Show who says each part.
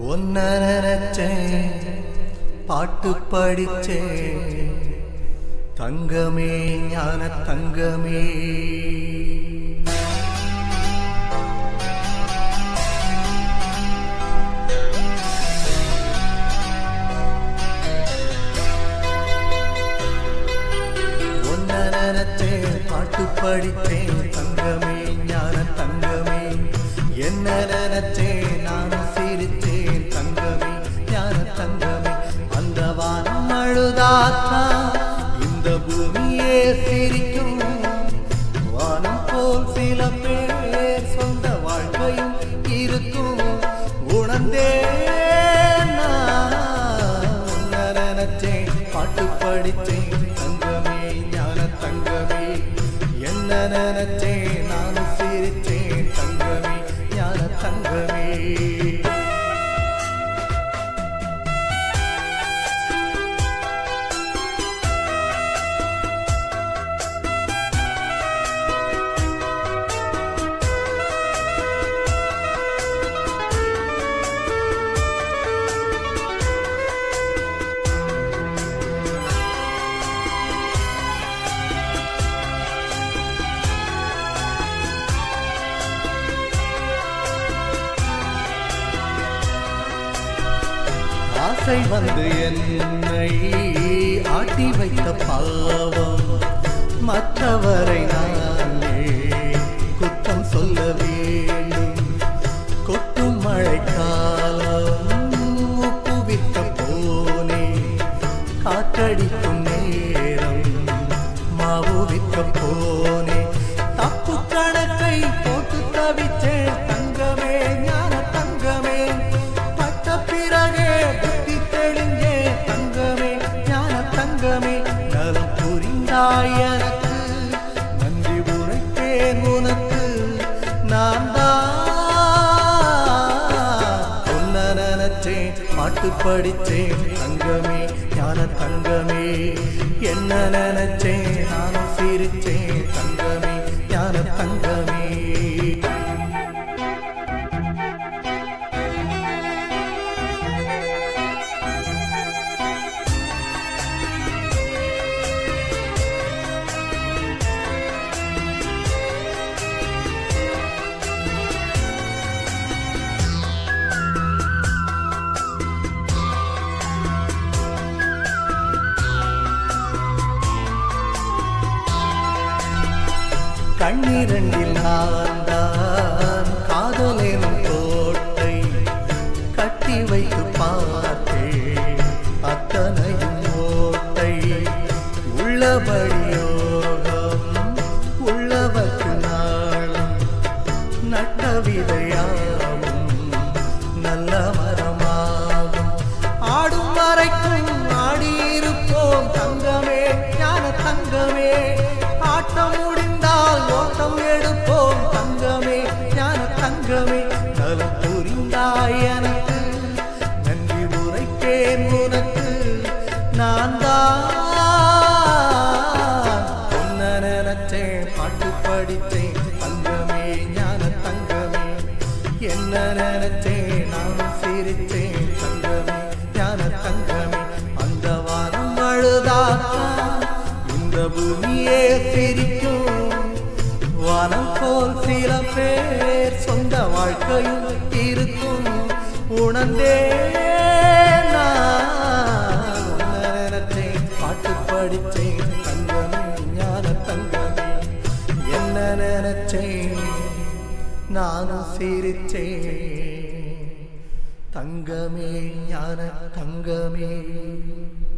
Speaker 1: ஒன்ன நினைச்சேன் பாட்டு படிச்சேன் தங்கமே ஞான தங்கமே ஒன்ன நினைச்சேன் பாட்டு படிச்சேன் தங்கமே ஞான தங்கமே என்ன நினைச்சேன் நானும் சிரிச்சேன் தங்கமே ஞான தங்கமே அந்த வானம் அழுதாத்தா இந்த பூமியே சிரிக்கும் வானம் போல் சில பேர் சொந்த வாழ்க்கையும் இருக்கும் உணர்ந்தே நினைச்சேன் பாட்டு படிச்சேன் தங்கமே ஞான தங்கமே என்ன நினைச்சேன் நானும் சிரிச்சேன் தங்கமே ஞான தங்கமே ஆசை வந்து என்னை ஆட்டி வைத்த பாவம் மற்றவரை நானே குற்றம் சொல்ல வேண்டும் கொட்டும் மழைக்காலம் உப்புவித்த போனே காற்றடிக்கும் நேரம் மாவு விற்க போனே தப்பு கணக்கை போட்டு தவிச்சேன் தங்கமே ஞான தங்கமே பட்ட பிறகே புத்தி தெளிஞ்சே தங்கமே ஞான தங்கமே நலம் புரிந்தாய் எனக்கு நன்றி உரைத்தேன் உனக்கு நான் தான் உன்ன நினைச்சேன் பாட்டு படிச்சேன் தங்கமே ஞான தங்கமே என்ன நினைச்சேன் நானும் சிரிச்சேன் தங்கமே ஞான தங்கமே கண்ணிரண்டில் நான் தான் காதலெனும் கோட்டை கட்டி வைத்து பார்த்தேன் அத்தனையும் ஓட்டை உள்ளபடி யோகம் உள்ளவர்க்கு நாளும் நட்ட விதையாவும் நல்ல மரமாகும் ஆடும் வரைக்கும் ஆடியிருப்போம் தங்கமே ஞான தங்கமே ஆட்டம் முடிந்தால் ஓட்டம் எடுப்போம் தங்கமே ஞான தங்கமே நலம் புரிந்தாய் எனக்கு நன்றி உரைத்தேன் உனக்கு நான் தான் உன்ன நினைச்சேன் பாட்டு படித்தேன் தங்கமே ஞான தங்கமே என்ன நினைச்சேன் நான் சிரிச்சேன் தங்கமே ஞான தங்கமே அந்த வாரம் அழுதாத்தா இந்த பூமியே சிரிக்கும் வானம் போல் சில பேர் சொந்த வாழ்க்கையும் இருக்கும் உணர்ந்தே நான் உன்னை நினைச்சேன் பாட்டு படிச்சேன் தங்கமே ஞான தங்கமே என்ன நினைச்சேன் நானும் சிரிச்சேன் தங்கமே ஞான தங்கமே